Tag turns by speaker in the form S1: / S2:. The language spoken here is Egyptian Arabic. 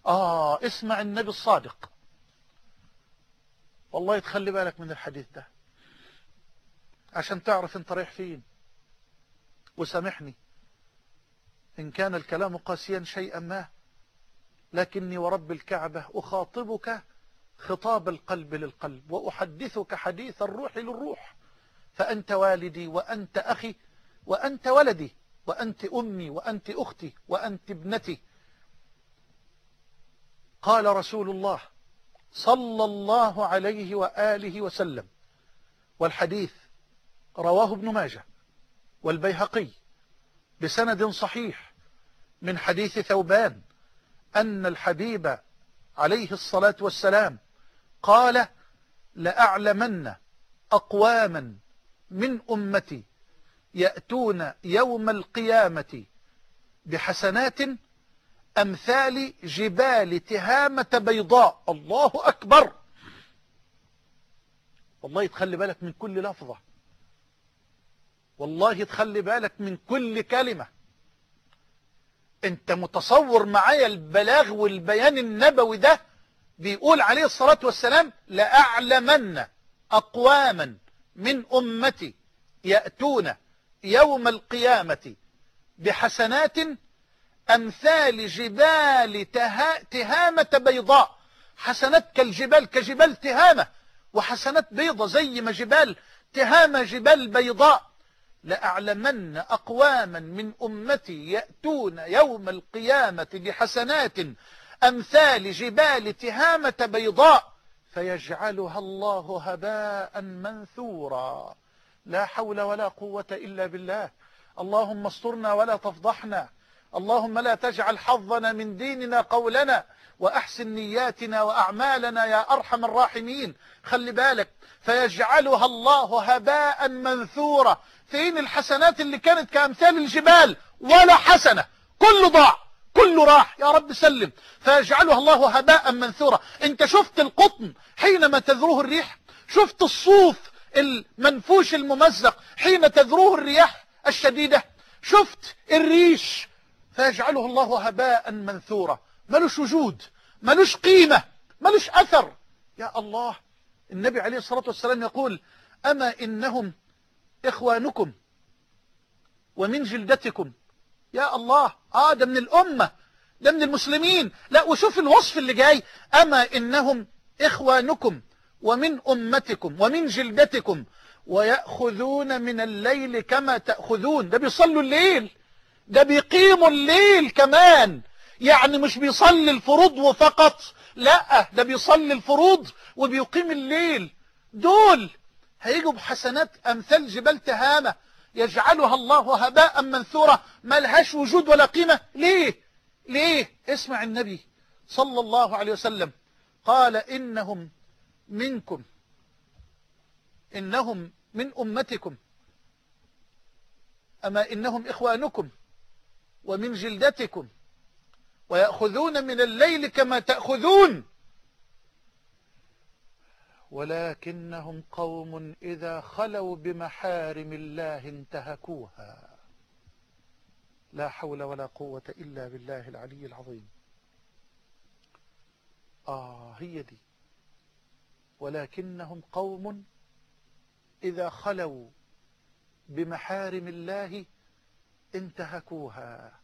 S1: آه اسمع النبي الصادق والله تخلي بالك من الحديث ده عشان تعرف انت رايح فين وسامحني إن كان الكلام قاسيا شيئا ما لكني ورب الكعبة أخاطبك خطاب القلب للقلب وأحدثك حديث الروح للروح فأنت والدي وأنت أخي وأنت ولدي وأنت أمي وأنت أختي وأنت ابنتي قال رسول الله صلى الله عليه وآله وسلم والحديث رواه ابن ماجه والبيهقي بسند صحيح من حديث ثوبان أن الحبيب عليه الصلاة والسلام قال لأعلمن أقواما من أمتي يأتون يوم القيامة بحسنات أمثال جبال تهامة بيضاء الله أكبر والله تخلي بالك من كل لفظة والله تخلي بالك من كل كلمة انت متصور معايا البلاغ والبيان النبوي ده بيقول عليه الصلاة والسلام لأعلمن أقواما من أمتي يأتون يوم القيامة بحسنات أمثال جبال تها تهامة بيضاء حسنات كالجبال كجبال تهامة وحسنات بيضة زي ما جبال تهامة جبال بيضاء لأعلمن أقواما من أمتي يأتون يوم القيامة بحسنات أمثال جبال تهامة بيضاء فيجعلها الله هباء منثورا لا حول ولا قوة إلا بالله اللهم استرنا ولا تفضحنا اللهم لا تجعل حظنا من ديننا قولنا وأحسن نياتنا وأعمالنا يا أرحم الراحمين خلي بالك فيجعلها الله هباء منثورا فين الحسنات اللي كانت كأمثال الجبال ولا حسنة كله ضاع كله راح يا رب سلم فيجعلها الله هباء منثورا انت شفت القطن حينما تذروه الريح شفت الصوف المنفوش الممزق حين تذروه الرياح الشديدة شفت الريش فيجعله الله هباء منثورا ملوش وجود ملوش قيمة ملوش أثر يا الله النبي عليه الصلاة والسلام يقول أما إنهم إخوانكم ومن جلدتكم يا الله آه ده من الأمة ده من المسلمين لا وشوف الوصف اللي جاي أما إنهم إخوانكم ومن أمتكم ومن جلدتكم ويأخذون من الليل كما تأخذون ده بيصلوا الليل ده بيقيموا الليل كمان يعني مش بيصلي الفروض فقط لا ده بيصلي الفروض وبيقيم الليل دول هيجوا بحسنات أمثال جبال تهامة يجعلها الله هباء منثورة ملهاش وجود ولا قيمة ليه ليه اسمع النبي صلى الله عليه وسلم قال إنهم منكم إنهم من أمتكم أما إنهم إخوانكم ومن جلدتكم ويأخذون من الليل كما تأخذون ولكنهم قوم إذا خلوا بمحارم الله انتهكوها لا حول ولا قوة إلا بالله العلي العظيم آه هي دي ولكنهم قوم إذا خلوا بمحارم الله انتهكوها